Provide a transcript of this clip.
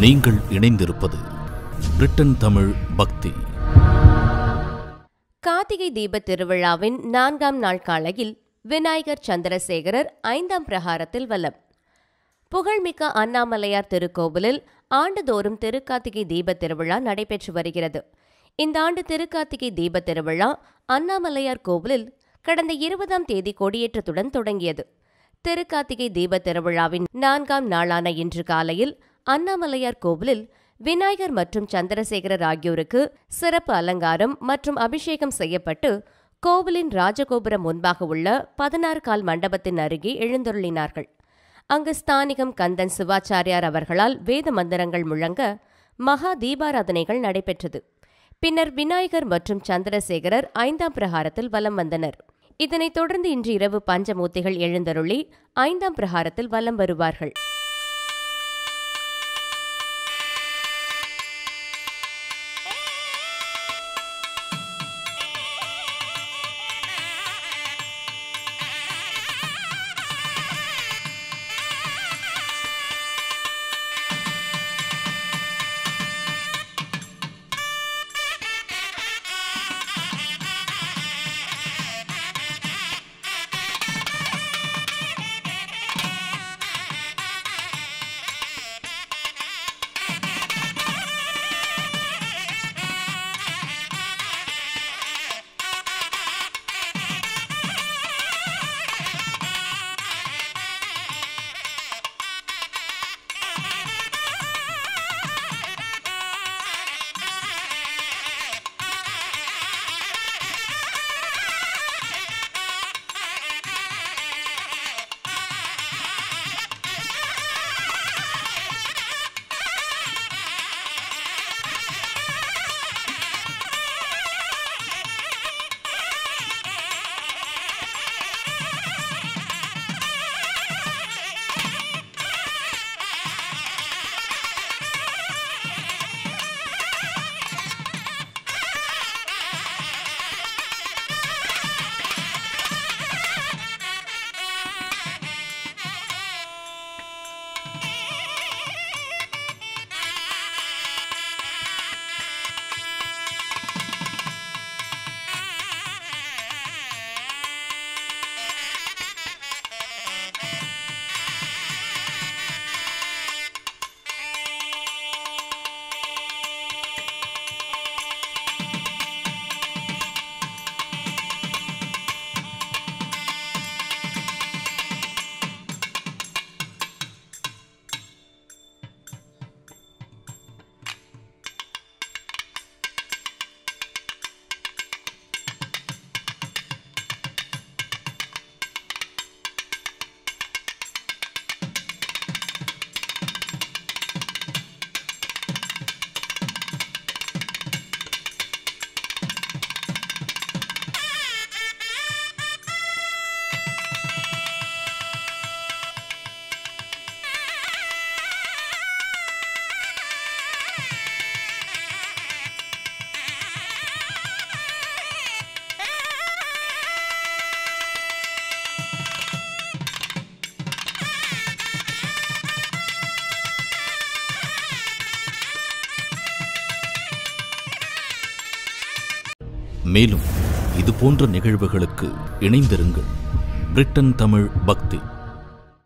நீங்கள் இணைந்திருப்பது பிரிட்டன் தமிழ் பக்தி கார்த்திகை தீபத் திருவிழாவின் நான்காம் நாள் காலையில் விநாயகர் சந்திரசேகரர் ஐந்தாம் பிரகாரத்தில் வலம் புகழ்மிக்க அண்ணாமலையார் திருக்கோவிலில் ஆண்டுதோறும் திருக்கார்த்திகை தீபத் திருவிழா நடைபெற்று வருகிறது இந்த ஆண்டு திருக்கார்த்திகை தீபத் திருவிழா அண்ணாமலையார் கோவிலில் கடந்த இருபதாம் தேதி கொடியேற்றத்துடன் தொடங்கியது திருக்கார்த்திகை தீபத் திருவிழாவின் நான்காம் நாளான இன்று காலையில் அண்ணாமலையார் கோவிலில் விநாயகர் மற்றும் சந்திரசேகரர் ஆகியோருக்கு சிறப்பு அலங்காரம் மற்றும் அபிஷேகம் செய்யப்பட்டு கோவிலின் ராஜகோபுரம் முன்பாக உள்ள பதினாறு கால் மண்டபத்தின் அருகே எழுந்தருளினார்கள் அங்கு ஸ்தானிகம் கந்தன் சிவாச்சாரியார் அவர்களால் வேத மந்திரங்கள் முழங்க மகா தீபாராதனைகள் நடைபெற்றது பின்னர் விநாயகர் மற்றும் சந்திரசேகரர் ஐந்தாம் பிரகாரத்தில் வலம் வந்தனர் இதனைத் தொடர்ந்து இன்று இரவு பஞ்சமூர்த்திகள் எழுந்தருளி ஐந்தாம் பிரகாரத்தில் வலம் வருவார்கள் மேலும் இது போன்ற நிகழ்வுகளுக்கு இணைந்திருங்கள் பிரிட்டன் தமிழ் பக்தி